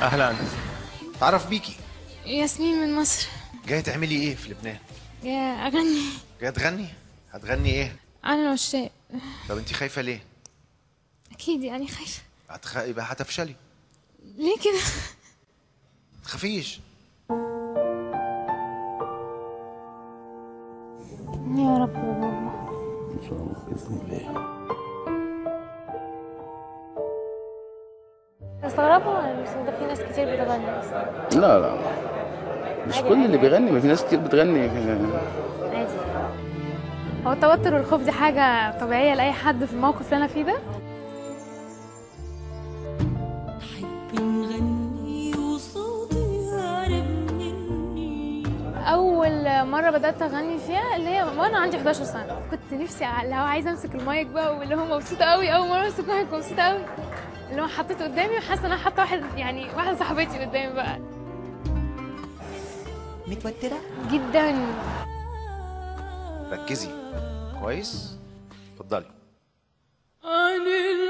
اهلا تعرف بيكي ياسمين من مصر جايه تعملي ايه في لبنان يا أغني جايه تغني هتغني ايه أنا العشاق طب انت خايفه ليه أكيد يعني خايفة هتخ... يبقى هتفشلي ليه كده؟ تخافيش يا رب يا بابا ان شاء الله باذن الله استغربوا ولا مش ده في ناس كتير بتغني أصلا لا لا مش كل اللي بيغني ما في ناس كتير بتغني عادي هو التوتر والخوف دي حاجة طبيعية لأي حد في الموقف اللي أنا فيه ده بنغني وصوتي هارب مني أول مرة بدأت أغني فيها اللي هي وأنا عندي 11 سنة كنت نفسي ع- اللي هو عايزة أمسك المايك بقى واللي هو مبسوطة قوي أول مرة أمسك مايك مبسوطة قوي اللي هو حطيته قدامي وحاسة إن أنا حاطة واحد يعني واحدة صاحبتي قدامي بقى متوترة؟ جدا ركزي كويس اتفضلي عن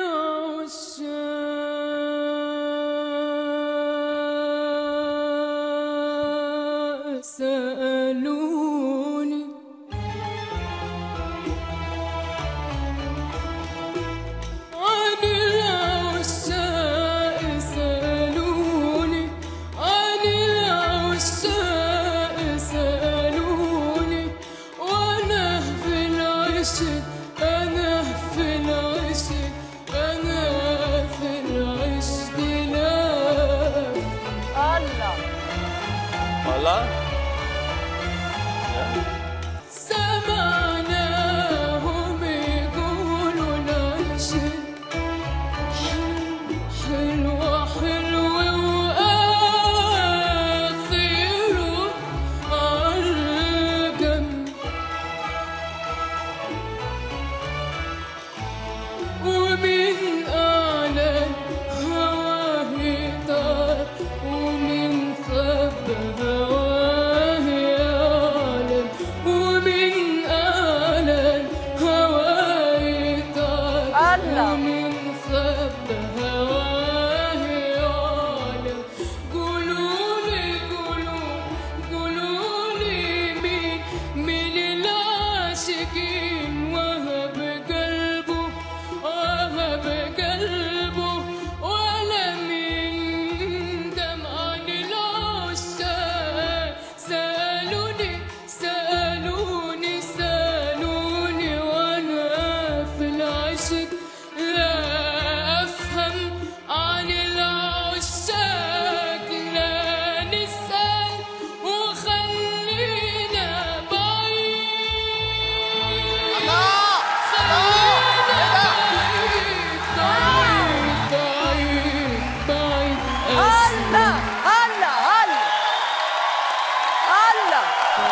العشاق سألوني عن العشاق سألوني عن العشاق سألوني وأنا في العشق أنا في العشق أنا في العشق لا والله سمعناهم يقولوا العشق حلوة حلوة وآخره عالجنب ومن أعلى هواه طار ومن خب هواه يعلم ومن أعلى هواه طار ومن خب هواه يعلم قولولي قولوا قولولي مين من العاشقين وهب قلبه وهب قلبه ولا من دمع العشاق سألوني سألوني سألوني وأنا في العشق لا أفهم عن العشاق لا نسأل وخلينا بعيد خلينا بعيد بعيد بعيد هلا هلا هلا هلا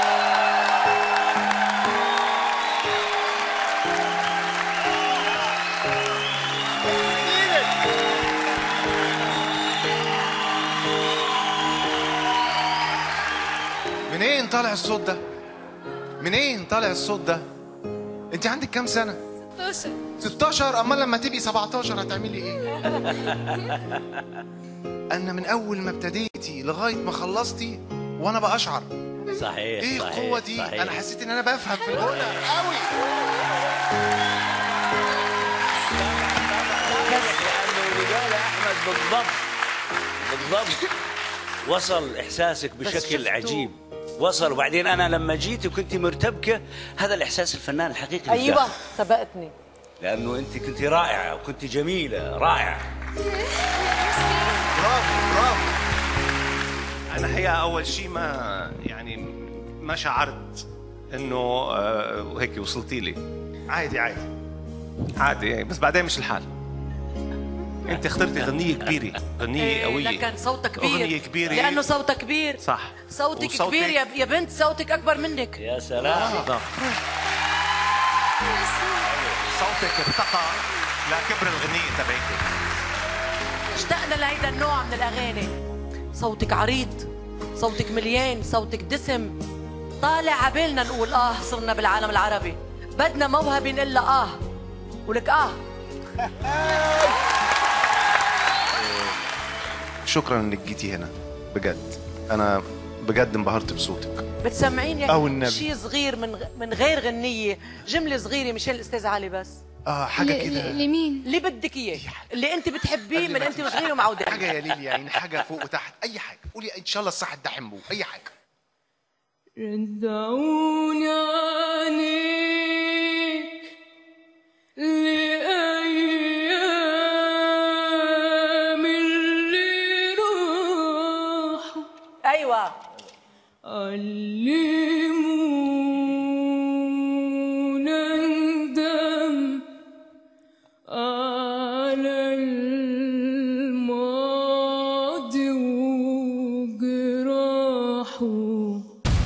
منين طالع الصوت ده منين طالع الصوت ده انت عندك كام سنه 16 16 امال لما تبقي 17 هتعملي ايه انا من اول ما ابتديتي لغايه ما خلصتي وانا باشعر صحيح ايه صحيح القوه دي صحيح. انا حسيت ان انا بفهم في الغنى قوي لانه اللي قاله احمد بالضبط بالضبط وصل احساسك بشكل شفتوا. عجيب وصل وبعدين انا لما جيت وكنت مرتبكه هذا الاحساس الفنان الحقيقي اللي ايوه داخل. سبقتني لانه انت كنت رائعه وكنت جميله رائعه برافو برافو انا حقيقه اول شيء ما يعني ما شعرت انه آه، هيك وصلتي لي عادي عادي عادي يعني بس بعدين مش الحال انت اخترتي غنيه كبيره غنيه إيه، قويه لكن صوتك كبير أغنية كبيرة. لانه صوتك كبير صح صوتك وصوتك- كبير يا يا بنت صوتك اكبر منك يا سلام بالضبط. صوتك ارتقى لكبر الغنية تبعتك اشتقنا لهيدا النوع من الاغاني صوتك عريض صوتك مليان صوتك دسم طالع عبالنا نقول اه صرنا بالعالم العربي بدنا موهبه نقول لها اه ولك اه شكرا انك جيتي هنا بجد انا بجد انبهرت بصوتك بتسمعيني أو النبي. شيء صغير من غ- من غير غنيه جمله صغيره مشان الاستاذ علي بس اه حاجه ل- كده ل- لمين؟ اللي بدك اياه اللي انت بتحبيه من انت وصغير ومعودة حاجه يا ليلي يعني حاجه فوق وتحت اي حاجه قولي ان شاء الله الصح الدحم بو اي حاجه رجعوني عنيك لأيام اللي راحوا ايوه علمونا ندم على الماضي وجراحه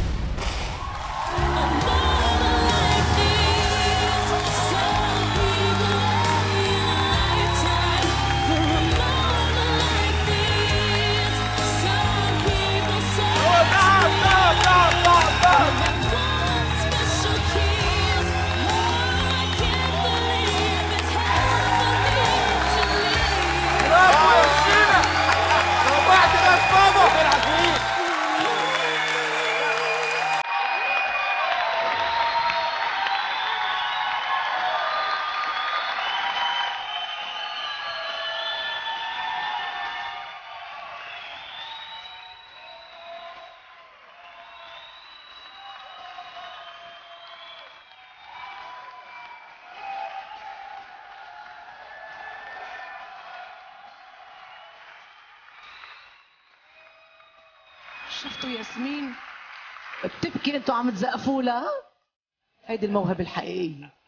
شفتوا ياسمين بتبكي انتوا عم تزقفوا لها هيدي الموهبة الحقيقية